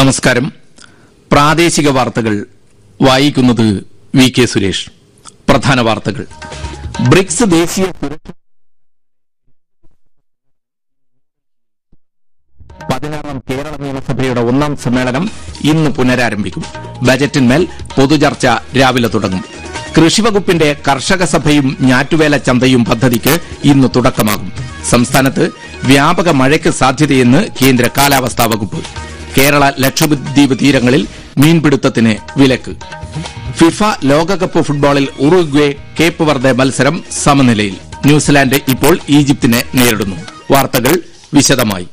നമസ്കാരം പ്രാദേശിക വാർത്തകൾ വായിക്കുന്നത് വി കെ സുരേഷ് പ്രധാന വാർത്തകൾ ബ്രിക്സ് ദേശീയ സുരക്ഷ പതിനാറാം കേരള നിയമസഭയുടെ ഒന്നാം സമ്മേളനം ഇന്ന് പുനരാരംഭിക്കും ബജറ്റിന്മേൽ പൊതുചർച്ച രാവിലെ തുടങ്ങും കൃഷിവകുപ്പിന്റെ കർഷക സഭയും ഞാറ്റുവേല ചന്തയും പദ്ധതിക്ക് ഇന്ന് തുടക്കമാകും സംസ്ഥാനത്ത് വ്യാപക മഴയ്ക്ക് സാധ്യതയെന്ന് കേന്ദ്ര കാലാവസ്ഥാ വകുപ്പ് കേരള ലക്ഷദ്വീപ് തീരങ്ങളിൽ മീൻപിടുത്തത്തിന് വിലക്ക് ഫിഫ ലോകകപ്പ് ഫുട്ബോളിൽ ഉറുഗ്വേ കേപ്പ് വർദ്ധ മത്സരം സമനിലയിൽ ന്യൂസിലാൻഡ് ഇപ്പോൾ ഈജിപ്തിനെ നേരിടുന്നു വാർത്തകൾ വിശദമായി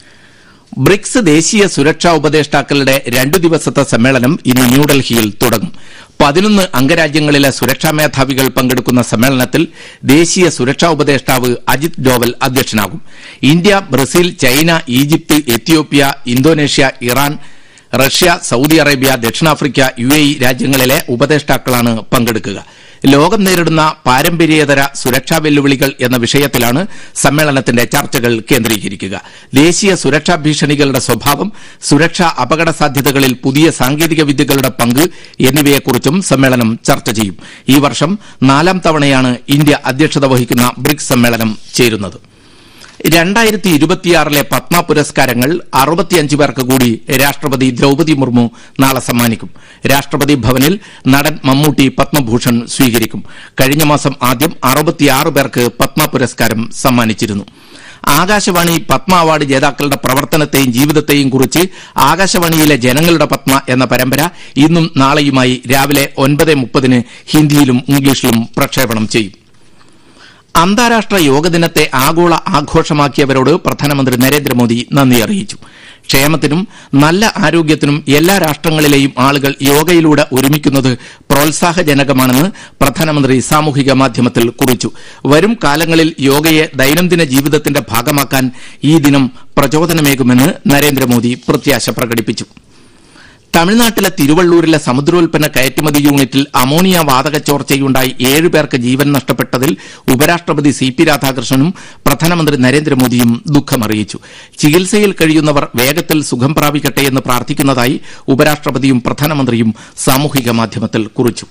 ബ്രിക്സ് ദേശീയ സുരക്ഷാ ഉപദേഷ്ടാക്കളുടെ രണ്ടു ദിവസത്തെ സമ്മേളനം ഇന്ന് ന്യൂഡൽഹിയിൽ തുടങ്ങും പതിനൊന്ന് അംഗരാജ്യങ്ങളിലെ സുരക്ഷാ മേധാവികൾ പങ്കെടുക്കുന്ന സമ്മേളനത്തിൽ ദേശീയ സുരക്ഷാ ഉപദേഷ്ടാവ് അജിത് ഡോവൽ അധ്യക്ഷനാകും India Brazil China Egypt Ethiopia Indonesia Iran Russia Saudi Arabia ദക്ഷിണാഫ്രിക്ക യു എ ഇ രാജ്യങ്ങളിലെ ഉപദേഷ്ടാക്കളാണ് പങ്കെടുക്കുക ലോകം നേരിടുന്ന പാരമ്പര്യേതര സുരക്ഷാ വെല്ലുവിളികൾ എന്ന വിഷയത്തിലാണ് സമ്മേളനത്തിന്റെ ചർച്ചകൾ കേന്ദ്രീകരിക്കുക ദേശീയ സുരക്ഷാ ഭീഷണികളുടെ സ്വഭാവം സുരക്ഷാ അപകട സാധ്യതകളിൽ പുതിയ സാങ്കേതിക വിദ്യകളുടെ പങ്ക് എന്നിവയെക്കുറിച്ചും സമ്മേളനം ചർച്ച ചെയ്യും ഈ വർഷം നാലാം തവണയാണ് ഇന്ത്യ അധ്യക്ഷത വഹിക്കുന്ന ബ്രിക്സ് സമ്മേളനം ചേരുന്നത് രണ്ടായിരത്തി ഇരുപത്തിയാറിലെ പത്മ പുരസ്കാരങ്ങൾ അറുപത്തിയഞ്ച് പേർക്ക് കൂടി രാഷ്ട്രപതി ദ്രൌപതി മുർമു നാളെ സമ്മാനിക്കും രാഷ്ട്രപതി ഭവനിൽ നടൻ മമ്മൂട്ടി പത്മഭൂഷൺ സ്വീകരിക്കും കഴിഞ്ഞ മാസം ആദ്യം അറുപത്തിയാറ് പേർക്ക് പത്മ പുരസ്കാരം സമ്മാനിച്ചിരുന്നു ആകാശവാണി പത്മ അവാർഡ് ജേതാക്കളുടെ പ്രവർത്തനത്തെയും ജീവിതത്തെയും കുറിച്ച് ആകാശവാണിയിലെ ജനങ്ങളുടെ പത്മ എന്ന പരമ്പര ഇന്നും നാളെയുമായി രാവിലെ ഒൻപത് മുപ്പതിന് ഹിന്ദിയിലും ഇംഗ്ലീഷിലും പ്രക്ഷേപണം ചെയ്യും അന്താരാഷ്ട്ര യോഗ ദിനത്തെ ആഗോള ആഘോഷമാക്കിയവരോട് പ്രധാനമന്ത്രി നരേന്ദ്രമോദി നന്ദി അറിയിച്ചു ക്ഷേമത്തിനും നല്ല ആരോഗ്യത്തിനും എല്ലാ രാഷ്ട്രങ്ങളിലെയും ആളുകൾ യോഗയിലൂടെ ഒരുമിക്കുന്നത് പ്രോത്സാഹജനകമാണെന്ന് പ്രധാനമന്ത്രി സാമൂഹിക മാധ്യമത്തിൽ കുറിച്ചു വരും കാലങ്ങളിൽ യോഗയെ ദൈനംദിന ജീവിതത്തിന്റെ ഭാഗമാക്കാൻ ഈ ദിനം പ്രചോദനമേകുമെന്ന് നരേന്ദ്രമോദി പ്രത്യാശ പ്രകടിപ്പിച്ചു തമിഴ്നാട്ടിലെ തിരുവള്ളൂരിലെ സമുദ്രോൽപ്പന്ന കയറ്റുമതി യൂണിറ്റിൽ അമോണിയ വാതക ചോർച്ചയുണ്ടായി ഏഴുപേർക്ക് ജീവൻ നഷ്ടപ്പെട്ടതിൽ ഉപരാഷ്ട്രപതി സി പി രാധാകൃഷ്ണനും പ്രധാനമന്ത്രി നരേന്ദ്രമോദിയും ദുഃഖമറിയിച്ചു ചികിത്സയിൽ കഴിയുന്നവർ വേഗത്തിൽ സുഖം പ്രാപിക്കട്ടെയെന്ന് പ്രാർത്ഥിക്കുന്നതായി ഉപരാഷ്ട്രപതിയും പ്രധാനമന്ത്രിയും സാമൂഹിക മാധ്യമത്തിൽ കുറിച്ചു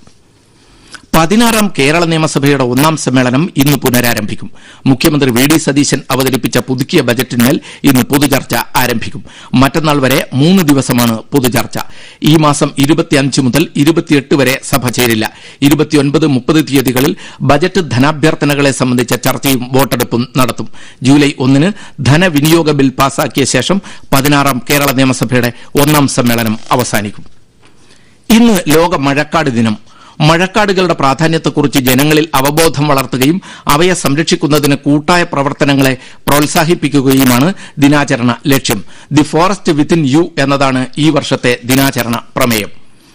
പതിനാറാം കേരള നിയമസഭയുടെ ഒന്നാം സമ്മേളനം ഇന്ന് പുനരാരംഭിക്കും മുഖ്യമന്ത്രി വി ഡി സതീശൻ അവതരിപ്പിച്ച പുതുക്കിയ ബജറ്റിന്മേൽ ഇന്ന് പൊതുചർച്ച ആരംഭിക്കും മറ്റന്നാൾ വരെ മൂന്ന് ദിവസമാണ് പൊതുചർച്ച ഈ മാസം ഇരുപത്തിയഞ്ച് മുതൽ ഇരുപത്തിയെട്ട് വരെ സഭ ചേരില്ല ഇരുപത്തിയൊൻപത് മുപ്പത് തീയതികളിൽ ബജറ്റ് ധനാഭ്യർത്ഥനകളെ സംബന്ധിച്ച ചർച്ചയും വോട്ടെടുപ്പും നടത്തും ജൂലൈ ഒന്നിന് ധനവിനിയോഗ ബിൽ പാസാക്കിയ ശേഷം പതിനാറാം കേരള നിയമസഭയുടെ ഒന്നാം സമ്മേളനം അവസാനിക്കും ഇന്ന് ലോക മഴക്കാട് ദിനം മഴക്കാടുകളുടെ പ്രാധാന്യത്തെക്കുറിച്ച് ജനങ്ങളിൽ അവബോധം വളർത്തുകയും അവയെ സംരക്ഷിക്കുന്നതിന് കൂട്ടായ പ്രവർത്തനങ്ങളെ പ്രോത്സാഹിപ്പിക്കുകയുമാണ് ദിനാചരണ ലക്ഷ്യം ദി ഫോറസ്റ്റ് വിത്തിൻ യു എന്നതാണ് ഈ വർഷത്തെ ദിനാചരണ പ്രമേയം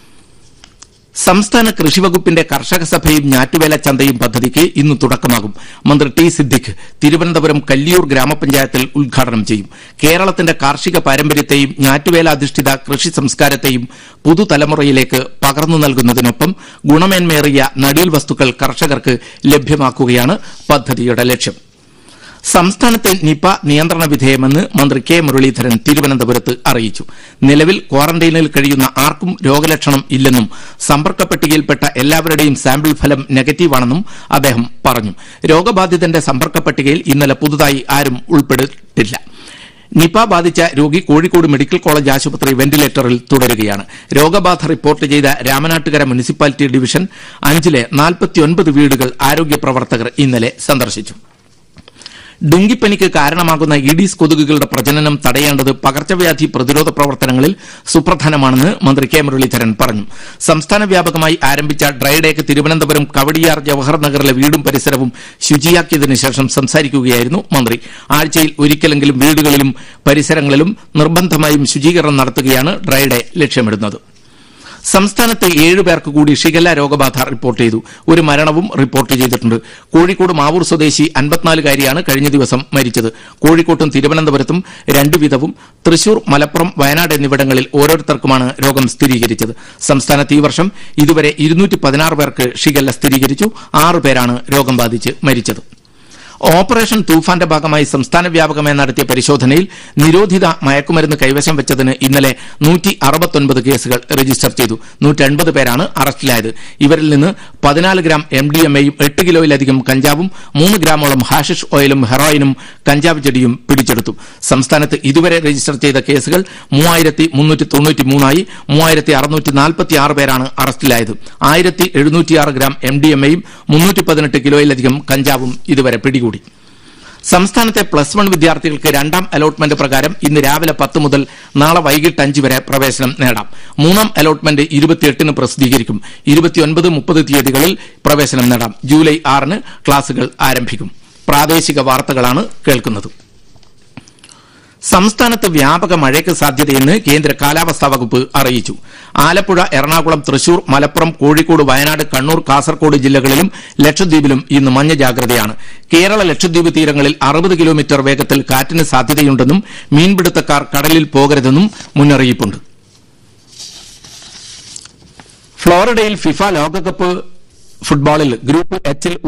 സംസ്ഥാന കൃഷിവകുപ്പിന്റെ കർഷക സഭയും ഞാറ്റുവേല ചന്തയും പദ്ധതിക്ക് ഇന്ന് തുടക്കമാകും മന്ത്രി ടി സിദ്ദിഖ് തിരുവനന്തപുരം കല്ലിയൂർ ഗ്രാമപഞ്ചായത്തിൽ ഉദ്ഘാടനം ചെയ്യും കേരളത്തിന്റെ കാർഷിക പാരമ്പര്യത്തെയും ഞാറ്റുവേലാധിഷ്ഠിത കൃഷി സംസ്കാരത്തെയും പുതുതലമുറയിലേക്ക് പകർന്നു നൽകുന്നതിനൊപ്പം ഗുണമേന്മേറിയ നടീൽ വസ്തുക്കൾ കർഷകർക്ക് ലഭ്യമാക്കുകയാണ് പദ്ധതിയുടെ ലക്ഷ്യം സംസ്ഥാനത്ത് നിപ നിയന്ത്രണ വിധേയമെന്ന് മന്ത്രി കെ മുരളീധരൻ തിരുവനന്തപുരത്ത് അറിയിച്ചു നിലവിൽ ക്വാറന്റൈനിൽ കഴിയുന്ന ആർക്കും രോഗലക്ഷണം ഇല്ലെന്നും സമ്പർക്ക പട്ടികയിൽപ്പെട്ട എല്ലാവരുടെയും സാമ്പിൾ ഫലം നെഗറ്റീവാണെന്നും അദ്ദേഹം പറഞ്ഞു രോഗബാധിതന്റെ സമ്പർക്ക പട്ടികയിൽ ഇന്നലെ പുതുതായി ആരും ഉൾപ്പെട്ടിട്ടില്ല നിപ ബാധിച്ച രോഗി കോഴിക്കോട് മെഡിക്കൽ കോളേജ് ആശുപത്രി വെന്റിലേറ്ററിൽ തുടരുകയാണ് രോഗബാധ റിപ്പോർട്ട് ചെയ്ത രാമനാട്ടുകര മുനിസിപ്പാലിറ്റി ഡിവിഷൻ അഞ്ചിലെ നാൽപ്പത്തിയൊൻപത് വീടുകൾ ആരോഗ്യ പ്രവർത്തകർ ഇന്നലെ സന്ദർശിച്ചു ഡെങ്കിപ്പനിക്ക് കാരണമാകുന്ന ഈഡീസ് കൊതുകുകളുടെ പ്രജനനം തടയേണ്ടത് പകർച്ചവ്യാധി പ്രതിരോധ പ്രവർത്തനങ്ങളിൽ സുപ്രധാനമാണെന്ന് മന്ത്രി കെ മുരളീധരൻ പറഞ്ഞു സംസ്ഥാന വ്യാപകമായി ആരംഭിച്ച ഡ്രൈഡേക്ക് തിരുവനന്തപുരം കവടിയാർ ജവഹർ നഗറിലെ വീടും പരിസരവും ശുചിയാക്കിയതിനു ശേഷം സംസാരിക്കുകയായിരുന്നു മന്ത്രി ആഴ്ചയിൽ ഒരിക്കലെങ്കിലും വീടുകളിലും പരിസരങ്ങളിലും നിർബന്ധമായും ശുചീകരണം നടത്തുകയാണ് ഡ്രൈഡേ ലക്ഷ്യമിടുന്നത് സംസ്ഥാനത്ത് ഏഴുപേർക്ക് കൂടി ഷിഗല്ല രോഗബാധ റിപ്പോർട്ട് ചെയ്തു ഒരു മരണവും റിപ്പോർട്ട് ചെയ്തിട്ടുണ്ട് കോഴിക്കോട് മാവൂർ സ്വദേശി അൻപത്തിനാലുകാരിയാണ് കഴിഞ്ഞ ദിവസം മരിച്ചത് കോഴിക്കോട്ടും തിരുവനന്തപുരത്തും രണ്ടു വീതവും തൃശൂർ മലപ്പുറം വയനാട് എന്നിവിടങ്ങളിൽ ഓരോരുത്തർക്കുമാണ് രോഗം സ്ഥിരീകരിച്ചത് സംസ്ഥാനത്ത് ഈ വർഷം ഇതുവരെ ഇരുന്നൂറ്റി പതിനാറ് പേർക്ക് ഷിഗല്ല സ്ഥിരീകരിച്ചു ആറ് പേരാണ് രോഗം ബാധിച്ച് മരിച്ചത് ഓപ്പറേഷൻ തൂഫാന്റെ ഭാഗമായി സംസ്ഥാന വ്യാപകമായി നടത്തിയ പരിശോധനയിൽ നിരോധിത മയക്കുമരുന്ന് കൈവശം വെച്ചതിന് ഇന്നലെ നൂറ്റി അറുപത്തൊൻപത് കേസുകൾ രജിസ്റ്റർ ചെയ്തു നൂറ്റൻപത് പേരാണ് അറസ്റ്റിലായത് ഇവരിൽ നിന്ന് പതിനാല് ഗ്രാം എം ഡി എം എയും എട്ട് കിലോയിലധികം കഞ്ചാവും മൂന്ന് ഗ്രാമോളം ഹാഷിഷ് ഓയിലും ഹെറോയിനും കഞ്ചാവ് ചെടിയും പിടിച്ചെടുത്തു സംസ്ഥാനത്ത് ഇതുവരെ രജിസ്റ്റർ ചെയ്ത കേസുകൾ മൂവായിരത്തി മുന്നൂറ്റി തൊണ്ണൂറ്റി മൂന്നായി മൂവായിരത്തി അറുന്നൂറ്റി നാൽപ്പത്തി ആറ് പേരാണ് അറസ്റ്റിലായത് ആയിരത്തി എഴുന്നൂറ്റിയാറ് ഗ്രാം എം ഡി എം എയും മുന്നൂറ്റി പതിനെട്ട് കിലോയിലധികം കഞ്ചാവും ഇതുവരെ പിടികൂടി സംസ്ഥാനത്തെ പ്ലസ് വൺ വിദ്യാർത്ഥികൾക്ക് രണ്ടാം അലോട്ട്മെന്റ് പ്രകാരം ഇന്ന് രാവിലെ പത്ത് മുതൽ നാളെ വൈകിട്ട് അഞ്ച് വരെ പ്രവേശനം നേടാം മൂന്നാം അലോട്ട്മെന്റ് ഇരുപത്തിയെട്ടിന് പ്രസിദ്ധീകരിക്കും ഇരുപത്തിയൊൻപത് മുപ്പത് തീയതികളിൽ പ്രവേശനം നേടാം ജൂലൈ ആറിന് ക്ലാസുകൾ ആരംഭിക്കും പ്രാദേശിക വാർത്തകളാണ് കേൾക്കുന്നത് സംസ്ഥാനത്ത് വ്യാപക മഴയ്ക്ക് സാധ്യതയെന്ന് കേന്ദ്ര കാലാവസ്ഥാ വകുപ്പ് അറിയിച്ചു ആലപ്പുഴ എറണാകുളം തൃശൂർ മലപ്പുറം കോഴിക്കോട് വയനാട് കണ്ണൂർ കാസർകോട് ജില്ലകളിലും ലക്ഷദ്വീപിലും ഇന്ന് മഞ്ഞ ജാഗ്രതയാണ് കേരള ലക്ഷദ്വീപ് തീരങ്ങളിൽ അറുപത് കിലോമീറ്റർ വേഗത്തിൽ കാറ്റിന് സാധ്യതയുണ്ടെന്നും മീൻപിടുത്തക്കാർ കടലിൽ പോകരുതെന്നും മുന്നറിയിപ്പുണ്ട് ഫ്ലോറിഡയിൽ ഫിഫ ലോകകപ്പ് ഫുട്ബോളിൽ ഗ്രൂപ്പ് എച്ചിൽ